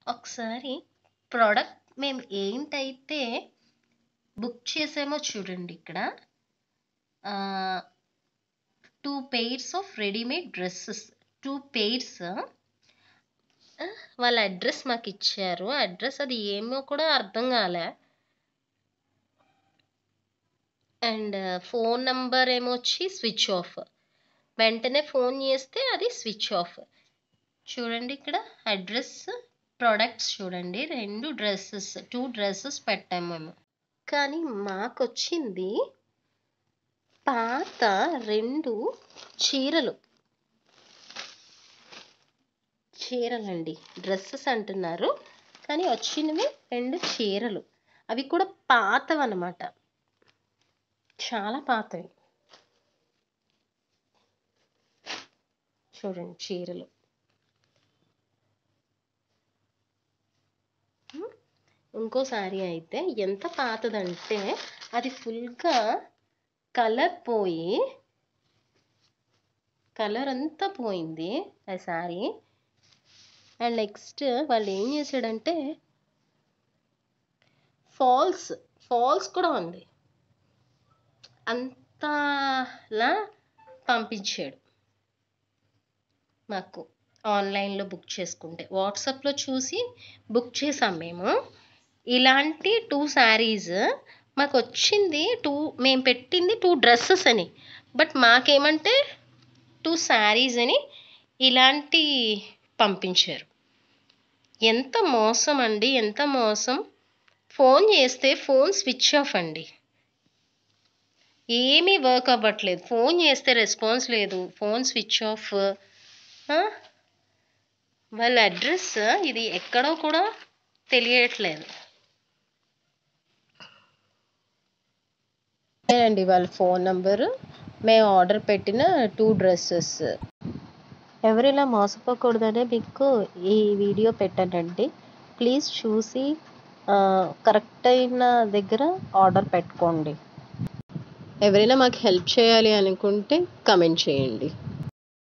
ఒకసారి ప్రోడక్ట్ మేము ఏంటైతే బుక్ చేసామో చూడండి ఇక్కడ two pairs of readymade dresses two pairs వాళ్ళ అడ్రస్ మాకు ఇచ్చారు అడ్రస్ అది ఏమో కూడా అర్థం కాలే అండ్ ఫోన్ నంబర్ ఏమో వచ్చి స్విచ్ ఆఫ్ వెంటనే ఫోన్ చేస్తే అది స్విచ్ ఆఫ్ చూడండి ఇక్కడ అడ్రస్ ప్రొడక్ట్స్ చూడండి రెండు డ్రెస్సెస్ టూ డ్రెస్సెస్ పెట్టాము మేము కానీ మాకు వచ్చింది పాత రెండు చీరలు చీరలండి డ్రెస్సెస్ అంటున్నారు కానీ వచ్చినవి రెండు చీరలు అవి కూడా పాతవి అన్నమాట చాలా పాతవి చూడండి చీరలు ఉమ్, ఇంకో సారీ అయితే ఎంత పాతదంటే అది ఫుల్గా కలర్ పోయి కలర్ అంతా పోయింది ఆ సారీ అండ్ నెక్స్ట్ వాళ్ళు ఏం చేశాడంటే ఫాల్స్ ఫాల్స్ కూడా ఉంది అంతలా పంపించాడు మాకు ఆన్లైన్లో బుక్ చేసుకుంటే వాట్సాప్లో చూసి బుక్ చేసాం మేము ఇలాంటి టూ శారీస్ మాకు వచ్చింది టూ మేము పెట్టింది టూ డ్రెస్సెస్ అని బట్ మాకేమంటే టూ శారీస్ అని ఇలాంటి పంపించారు ఎంత మోసం అండి ఎంత మోసం ఫోన్ చేస్తే ఫోన్ స్విచ్ ఆఫ్ అండి ఏమీ వర్క్ అవ్వట్లేదు ఫోన్ చేస్తే రెస్పాన్స్ లేదు ఫోన్ స్విచ్ ఆఫ్ ఆ? వాళ్ళ అడ్రస్ ఇది ఎక్కడో కూడా తెలియట్లేదు అండి వాళ్ళ ఫోన్ నంబరు మేము ఆర్డర్ పెట్టిన టూ డ్రెస్సెస్ ఎవరు ఇలా మోసపోకూడదనే మీకు ఈ వీడియో పెట్టానండి ప్లీజ్ చూసి కరెక్ట్ అయిన దగ్గర ఆర్డర్ పెట్టుకోండి ఎవరైనా మాకు హెల్ప్ చేయాలి అనుకుంటే కమెంట్ చేయండి